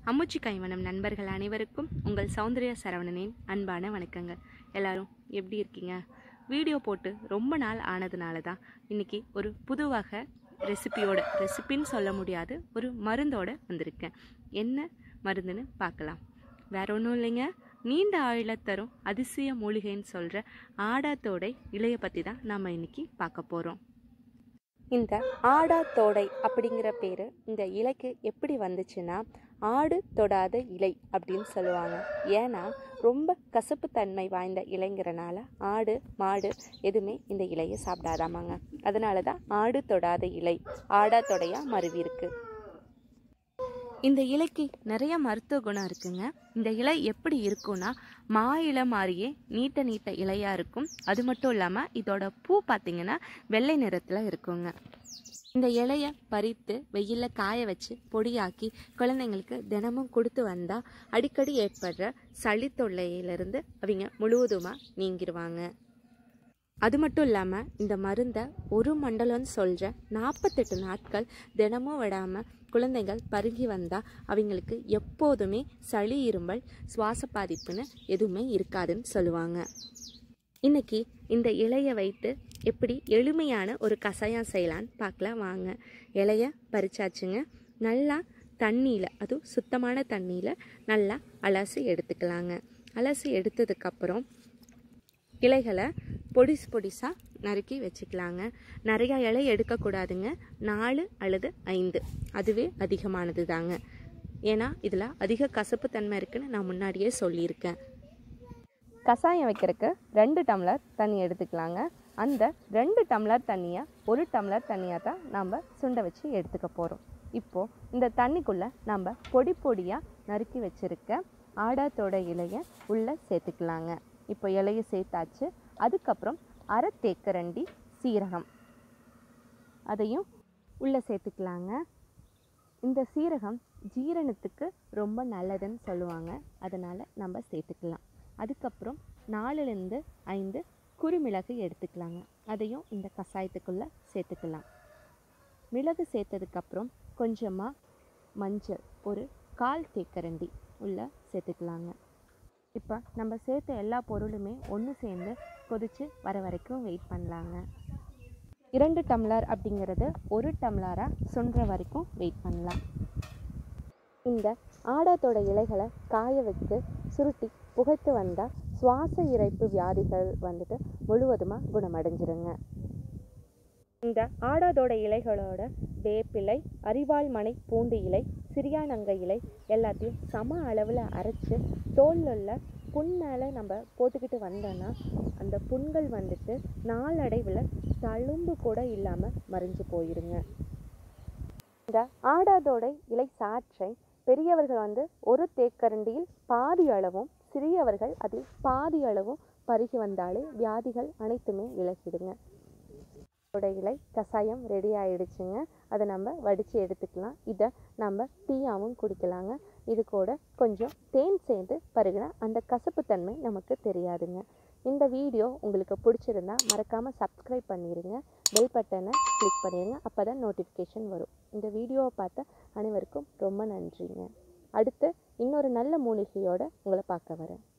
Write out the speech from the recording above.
அம்முச்சி கைவனம் நண்பர்கள் அனைவருக்கும் உங்கள் சௌந்தர்ய சரவணனின் அன்பான வணக்கங்கள் எல்லாரும் எப்படி இருக்கீங்க வீடியோ போட்டு ரொம்ப நாள் ஆனதுனால தான் இன்றைக்கி ஒரு புது வகை ரெசிபியோட ரெசிபின்னு சொல்ல முடியாது ஒரு மருந்தோட வந்திருக்கேன் என்ன மருந்துன்னு பார்க்கலாம் வேற ஒன்றும் இல்லைங்க நீண்ட ஆயுள தரும் அதிசய மூலிகைன்னு சொல்கிற ஆடாத்தோடை இலையை பற்றி தான் நாம் இன்னைக்கு பார்க்க போகிறோம் இந்த ஆடாத்தோடை அப்படிங்கிற பேர் இந்த இலைக்கு எப்படி வந்துச்சுன்னா ஆடு தொடாத இலை அப்படின்னு சொல்லுவாங்க ஏன்னா ரொம்ப கசப்பு தன்மை வாய்ந்த இலைங்கிறனால ஆடு மாடு எதுவுமே இந்த இலையை சாப்பிடாதாமாங்க அதனால தான் ஆடு தொடாத இலை ஆடா தொடையா மருவி இருக்கு இந்த இலைக்கு நிறைய மருத்துவ குணம் இருக்குங்க இந்த இலை எப்படி இருக்கும்னா மா இலை மாதிரியே நீட்ட நீட்ட இலையா இருக்கும் அது மட்டும் இல்லாமல் இதோட பூ பார்த்தீங்கன்னா வெள்ளை நிறத்தில் இருக்குங்க இந்த இலையை பறித்து வெயிலில் காய வச்சு பொடியாக்கி குழந்தைங்களுக்கு தினமும் கொடுத்து வந்தால் அடிக்கடி ஏற்படுற சளி தொல்லையிலிருந்து அவங்க முழுவதுமாக நீங்கிடுவாங்க அது மட்டும் இல்லாமல் இந்த மருந்தை ஒரு மண்டலம்னு சொல்கிற நாற்பத்தெட்டு நாட்கள் தினமும் விடாமல் குழந்தைகள் பருகி வந்தால் அவங்களுக்கு எப்போதுமே சளி இருமல் சுவாச பாதிப்புன்னு எதுவுமே இருக்காதுன்னு சொல்லுவாங்க இன்னைக்கு இந்த இலையை வைத்து எப்படி எளிமையான ஒரு கஷாயம் செய்யலான்னு பார்க்கலாம் வாங்க இலைய பறிச்சாச்சுங்க நல்லா தண்ணியில் அதுவும் சுத்தமான தண்ணியில் நல்லா அலசி எடுத்துக்கலாங்க அலசி எடுத்ததுக்கப்புறம் இலைகளை பொடிசு பொடிசாக நறுக்கி வச்சுக்கலாங்க நிறையா இலை எடுக்கக்கூடாதுங்க நாலு அல்லது ஐந்து அதுவே அதிகமானது தாங்க ஏன்னா இதில் அதிக கசப்பு தன்மை இருக்குன்னு நான் முன்னாடியே சொல்லியிருக்கேன் கஷாயம் வைக்கிறதுக்கு ரெண்டு டம்ளர் தண்ணி எடுத்துக்கலாங்க அந்த ரெண்டு டம்ளர் தண்ணியை ஒரு டம்ளர் தண்ணியாக தான் நம்ம சுண்ட வச்சு எடுத்துக்க போகிறோம் இப்போது இந்த தண்ணிக்குள்ளே நம்ம பொடி பொடியாக நறுக்கி வச்சுருக்க ஆடாத்தோட இலையை உள்ளே சேர்த்துக்கலாங்க இப்போ இலையை சேர்த்தாச்சு அதுக்கப்புறம் அரை தேக்கரண்டி சீரகம் அதையும் உள்ளே சேர்த்துக்கலாங்க இந்த சீரகம் ஜீரணத்துக்கு ரொம்ப நல்லதுன்னு சொல்லுவாங்க அதனால் நம்ம சேர்த்துக்கலாம் அதுக்கப்புறம் நாலுலேருந்து ஐந்து குறுமிளகு எடுத்துக்கலாங்க அதையும் இந்த கஷாயத்துக்குள்ளே சேர்த்துக்கலாம் மிளகு சேர்த்ததுக்கப்புறம் கொஞ்சமாக மஞ்சள் ஒரு கால் தேக்கரண்டி உள்ளே சேர்த்துக்கலாங்க இப்போ நம்ம சேர்த்த எல்லா பொருளுமே ஒன்று சேர்ந்து கொதித்து வர வரைக்கும் வெயிட் பண்ணலாங்க இரண்டு டம்ளர் அப்படிங்கிறது ஒரு டம்ளராக சுண்டுற வரைக்கும் வெயிட் பண்ணலாம் இந்த ஆடாத்தோட இலைகளை காய வச்சு சுருட்டி புகைத்து வந்தால் சுவாச இறைப்பு வியாதிகள் வந்துட்டு முழுவதுமாக குணமடைஞ்சிருங்க இந்த ஆடாதோட இலைகளோட வேப்பிலை அரிவாள் மனை பூண்டு இலை சிறியானங்க இலை எல்லாத்தையும் சம அளவில் அரைச்சி தோலில் உள்ள புண் மேலே நம்ம போட்டுக்கிட்டு வந்தோன்னா அந்த புண்கள் வந்துட்டு நாளடைவில் தழும்பு கூட இல்லாமல் மறைஞ்சு போயிருங்க இந்த ஆடாதோட இலை சாற்றை பெரியவர்கள் வந்து ஒரு தேக்கரண்டியில் பாதி அளவும் சிறியவர்கள் அதில் பாதி அளவும் பருகி வந்தாலே வியாதிகள் அனைத்துமே விலகிடுங்க அதோட இலை கஷாயம் ரெடி ஆயிடுச்சுங்க அதை நம்ம வடித்து எடுத்துக்கலாம் இதை நம்ம டீயாகவும் குடிக்கலாங்க இது கூட கொஞ்சம் தேன் சேர்ந்து பருகினா அந்த கசப்புத்தன்மை நமக்கு தெரியாதுங்க இந்த வீடியோ உங்களுக்கு பிடிச்சிருந்தா மறக்காமல் சப்ஸ்கிரைப் பண்ணிடுங்க பெல் பட்டனை கிளிக் பண்ணிடுங்க அப்போ தான் நோட்டிஃபிகேஷன் வரும் இந்த வீடியோவை பார்த்த அனைவருக்கும் ரொம்ப நன்றிங்க அடுத்து இன்னொரு நல்ல மூலிகையோடு உங்களை பார்க்க வரேன்